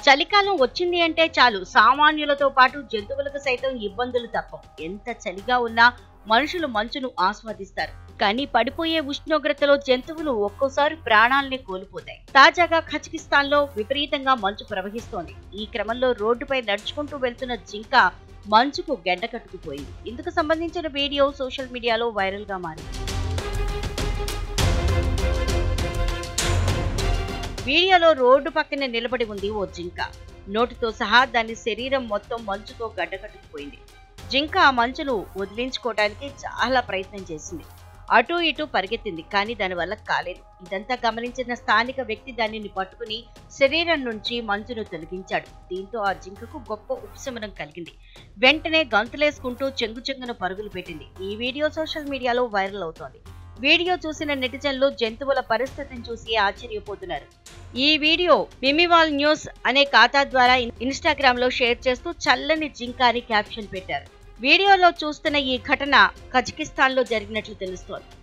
చలికాలం వచ్చింది అంటే చాలు సామాన్యులతో పాటు జంతువులకు సైతం ఇబ్బందులు తప్పవు ఎంత చలిగా ఉన్నా మనుషులు మంచును ఆస్వాదిస్తారు కానీ పడిపోయే ఉష్ణోగ్రతలో జంతువులు ఒక్కోసారి ప్రాణాల్ని కోల్పోతాయి తాజాగా కజకిస్తాన్ లో విపరీతంగా మంచు ప్రవహిస్తోంది ఈ క్రమంలో రోడ్డుపై నడుచుకుంటూ వెళ్తున్న జింక మంచుకు గెడ్డ కట్టుకుపోయింది ఇందుకు సంబంధించిన వీడియో సోషల్ మీడియాలో వైరల్ గా మారింది వీడియోలో రోడ్డు పక్కన నిలబడి ఉంది ఓ జింక నోటితో సహా దాని శరీరం మొత్తం మంచుతో గడ్డకట్టుకుపోయింది జింక ఆ మంచును వదిలించుకోవడానికి చాలా ప్రయత్నం చేసింది అటు ఇటు పరిగెత్తింది కానీ దానివల్ల కాలేదు ఇదంతా గమనించిన స్థానిక వ్యక్తి దానిని పట్టుకుని శరీరం నుంచి మంచును తొలగించాడు దీంతో ఆ జింకకు గొప్ప ఉపశమనం కలిగింది వెంటనే గంతులేసుకుంటూ చెంగు చెంగున పరుగులు పెట్టింది ఈ వీడియో సోషల్ మీడియాలో వైరల్ అవుతోంది వీడియో చూసిన నెటిజన్లు జంతువుల పరిస్థితిని చూసి ఆశ్చర్యపోతున్నారు ఈ వీడియో మిమివాల్ న్యూస్ అనే ఖాతా ద్వారా ఇన్స్టాగ్రామ్ లో షేర్ చేస్తూ చల్లని జింక అని క్యాప్షన్ పెట్టారు వీడియోలో చూస్తున్న ఈ ఘటన కజకిస్తాన్ లో జరిగినట్లు తెలుస్తోంది